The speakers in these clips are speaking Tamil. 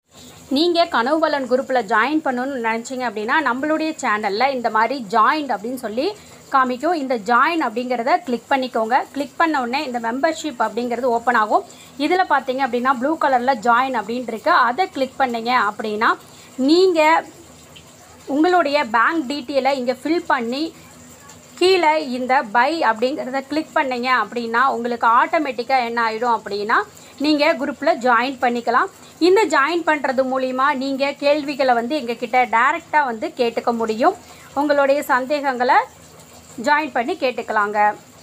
நீங்கள் கனவுபலன் குரூப்பில் ஜாயின் பண்ணணும்னு நினச்சிங்க அப்படின்னா நம்மளுடைய சேனலில் இந்த மாதிரி ஜாயின் அப்படின்னு சொல்லி காமிக்கும் இந்த ஜாயின் அப்படிங்கிறத கிளிக் பண்ணிக்கோங்க கிளிக் பண்ண உடனே இந்த மெம்பர்ஷிப் அப்படிங்கிறது ஓப்பன் ஆகும் இதில் பார்த்தீங்க அப்படின்னா ப்ளூ கலரில் ஜாயின் அப்படின்ட்டு இருக்கு அதை கிளிக் பண்ணீங்க அப்படின்னா நீங்கள் உங்களுடைய பேங்க் டீட்டெயிலை இங்கே ஃபில் பண்ணி கீழே இந்த பை அப்படிங்கிறத கிளிக் பண்ணீங்க அப்படின்னா உங்களுக்கு ஆட்டோமேட்டிக்காக என்ன ஆகிடும் அப்படின்னா நீங்கள் குரூப்பில் ஜாயின் பண்ணிக்கலாம் இந்த ஜாயின் பண்ணுறது மூலிமா நீங்கள் கேள்விகளை வந்து எங்ககிட்ட டைரெக்டாக வந்து கேட்டுக்க முடியும் உங்களுடைய சந்தேகங்களை ஜாயின் பண்ணி கேட்டுக்கலாங்க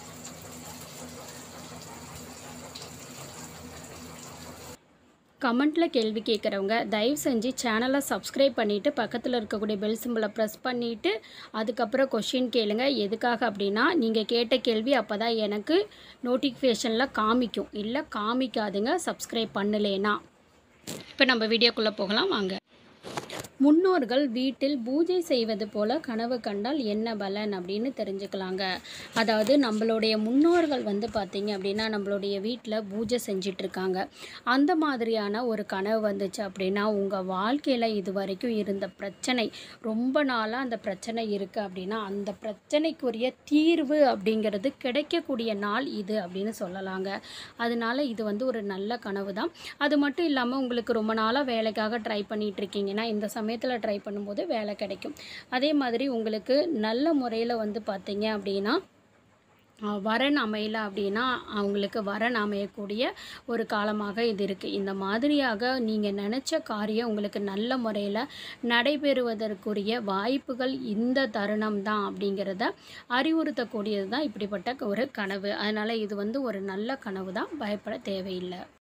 கமெண்ட்டில் கேள்வி கேட்குறவங்க தயவு செஞ்சு சேனலை சப்ஸ்கிரைப் பண்ணிவிட்டு பக்கத்தில் இருக்கக்கூடிய பெல் சிம்பிளை ப்ரெஸ் பண்ணிவிட்டு அதுக்கப்புறம் கொஷின் கேளுங்க எதுக்காக அப்படின்னா நீங்கள் கேட்ட கேள்வி அப்போ தான் எனக்கு நோட்டிஃபிகேஷனில் காமிக்கும் இல்லை காமிக்காதுங்க சப்ஸ்கிரைப் பண்ணலேனா இப்போ நம்ம வீடியோக்குள்ளே போகலாம் வாங்க முன்னோர்கள் வீட்டில் பூஜை செய்வது போல கனவு கண்டால் என்ன பலன் அப்படின்னு தெரிஞ்சுக்கலாங்க அதாவது நம்மளுடைய முன்னோர்கள் வந்து பார்த்திங்க அப்படின்னா நம்மளுடைய வீட்டில் பூஜை செஞ்சிட்ருக்காங்க அந்த மாதிரியான ஒரு கனவு வந்துச்சு அப்படின்னா உங்கள் வாழ்க்கையில் இது வரைக்கும் இருந்த பிரச்சனை ரொம்ப நாளாக அந்த பிரச்சனை இருக்குது அப்படின்னா அந்த பிரச்சனைக்குரிய தீர்வு அப்படிங்கிறது கிடைக்கக்கூடிய நாள் இது அப்படின்னு சொல்லலாங்க அதனால இது வந்து ஒரு நல்ல கனவு தான் அது மட்டும் இல்லாமல் உங்களுக்கு ரொம்ப நாளாக வேலைக்காக ட்ரை பண்ணிட்டு இருக்கீங்கன்னா இந்த சமயத்தில் ட்ரை பண்ணும்போது வேலை கிடைக்கும் அதே மாதிரி உங்களுக்கு நல்ல முறையில் வந்து பார்த்தீங்க அப்படின்னா அஹ், வரன் அமையல அப்படின்னா அவங்களுக்கு வரன் அமையக்கூடிய ஒரு காலமாக இது இருக்குது இந்த மாதிரியாக நீங்கள் நினச்ச காரியம் உங்களுக்கு நல்ல முறையில் நடைபெறுவதற்குரிய வாய்ப்புகள் இந்த தருணம் தான் அப்படிங்கிறத அறிவுறுத்தக்கூடியது தான் இப்படிப்பட்ட ஒரு கனவு அதனால் இது வந்து ஒரு நல்ல கனவு தான் பயப்பட தேவையில்லை